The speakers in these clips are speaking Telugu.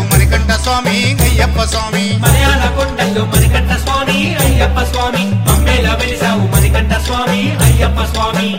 మణికంఠ స్వామి అయ్యప్ప స్వామి మలయాళ కొండల్లో మణికంఠ స్వామి అయ్యప్ప స్వామి మమ్మేలా వెలిసావు మణికంఠ స్వామి అయ్యప్ప స్వామి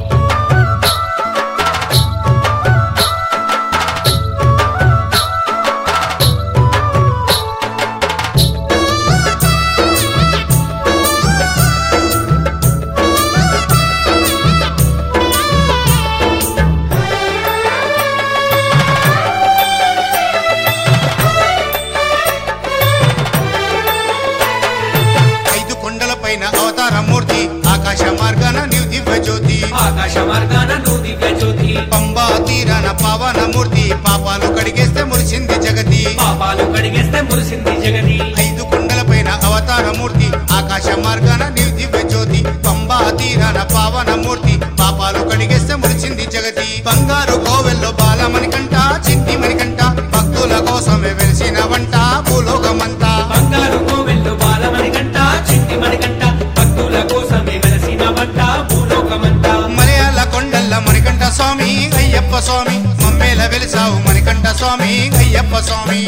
ఐదు కొండల పైన అవతార మూర్తి ఆకాశ మార్గాన నీవు దివ్య జ్యోతి ఆకాశ మార్గాన నువ్వు దివ్య జ్యోతి పంబా తీరాన పావన మూర్తి పాపాలు కడిగేస్తే మురిసింది జగతి పాపాలు కడిగేస్తే మురిసింది జగతి ఐదు కొండల పైన అవతార మూర్తి ఆకాశ మార్గాన నీవు దివ్య జ్యోతి పంబా తీరాన పావన మూర్తి పాపాలు కడిగేస్తే మురిసింది జగతి బంగారు కోవెల్లో బాలమణికంట చిన్ని మణికంట భక్తుల కోసమే వెలిసిన వంట భూలోకమంతా బంగారు కోవెల్లో బాలమణికంట చిట్టి మణికంట భక్తుల కోసమే వెలసిన వంట భూలోకమంతా మలయాళ కొండల్ల మణికంఠ స్వామి అయ్యప్ప స్వామి మమ్మేల వెలిసావు మణికంఠ స్వామి అయ్యప్ప స్వామి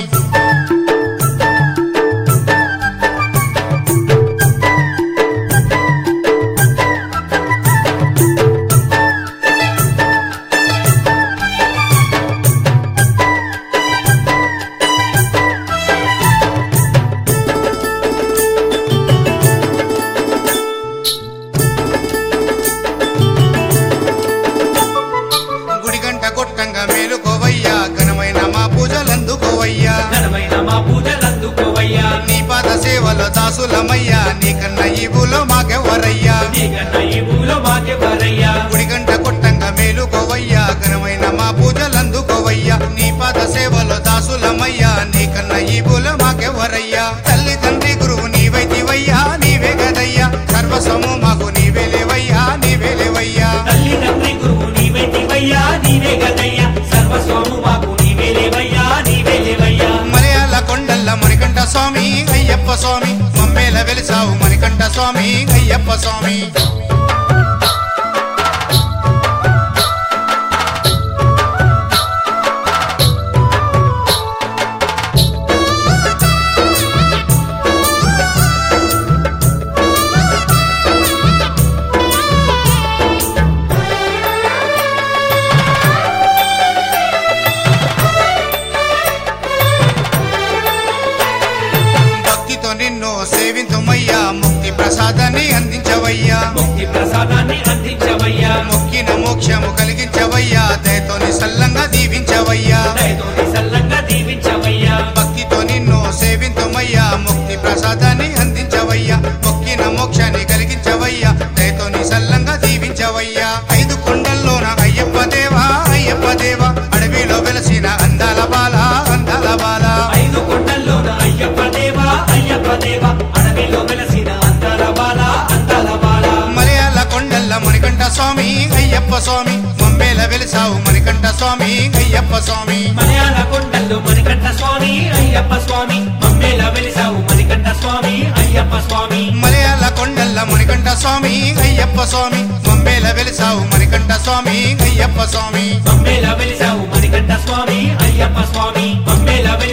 గుడి గంట కొట్టంగా మేలుకోవయ్యా ఘనమైన మా పూజలందుకోవయ్యా ఘనమైన మా పూజలందుకోవయ్యా నీ పాద సేవలో దాసులమయ్యా నీకన్నా ఈ భూలో మాకెవ్వరయ్యా నీకన్న ఈ భూలో మాకెవరయ్యా గుడి గంట కొట్టంగా మేలుకోవయ్యా ఘనమైన మా పూజలందుకోవయ్యా నీ పాద సేవలో దాసులమయ్యా నీకన్నా ఈ భూలో మాకెవ్వరయ్యా తల్లి తండ్రి గురువు నీవైతివయ్యా నీవే గదయ్యా సర్వస్వము మాకు నీవే లేవయ్యా నీవే లేవయ్యా తల్లి తండ్రి గురువు నీవే నీవయ్యా నీవే గదయ్యా సర్వస్వము మాకు నీవే లేవయ్యా నీవే లేవయ్యా మలయాళ కొండల్ల మణికంఠ స్వామి అయ్యప్ప స్వామి మమ్మేల వెలిసావు మణికంఠ స్వామి అయ్యప్ప స్వామి భక్తితో నిన్ను సేవింతుమయ్యా ముక్తి ప్రసాదాన్ని అందించవయ్యా ముక్తి ప్రసాదాన్ని అందించవయ్యా మొక్కిన మోక్షము కలిగించవయ్యా దయతోని సల్లంగా దీవించవయ్యా దయతోని సల్లంగా దీవించవయ్యా భక్తితో నిన్ను సేవింతుమయ్యా ముక్తి ప్రసాదాన్ని అందించవయ్యా మొక్కిన మోక్షాన్ని కలిగించవయ్యా దయతోని సల్లంగా దీవించవయ్యా ఐదు కొండల్లోన అయ్యప్ప దేవా అయ్యప్ప దేవా అడవిలో వెలసిన అందాల బాల అందాల బాల ఐదు కొండల్లోన అయ్యప్ప దేవా అయ్యప్ప దేవా అడవిలో వెలసిన అందాల బాల అందాల బాల మలయాళ కొండల్ల మణికంఠ స్వామి అయ్యప్ప స్వామి మమ్మేల వెలిసావు మణికంఠ స్వామి అయ్యప్ప స్వామి మలయాళ కొండల్లో మణికంఠ స్వామి అయ్యప్ప స్వామి మమ్మేలా వెలిసావు మణికంఠ స్వామి అయ్యప్ప స్వామి మలయాళ కొండల్ల మణికంఠ స్వామి అయ్యప్ప స్వామి మమ్మేల వెలిసావు మణికంఠ స్వామి అయ్యప్ప స్వామి మమ్మేలా వెలిసావు మణికంఠ స్వామి అయ్యప్ప స్వామి మమ్మేలా వెలిసావు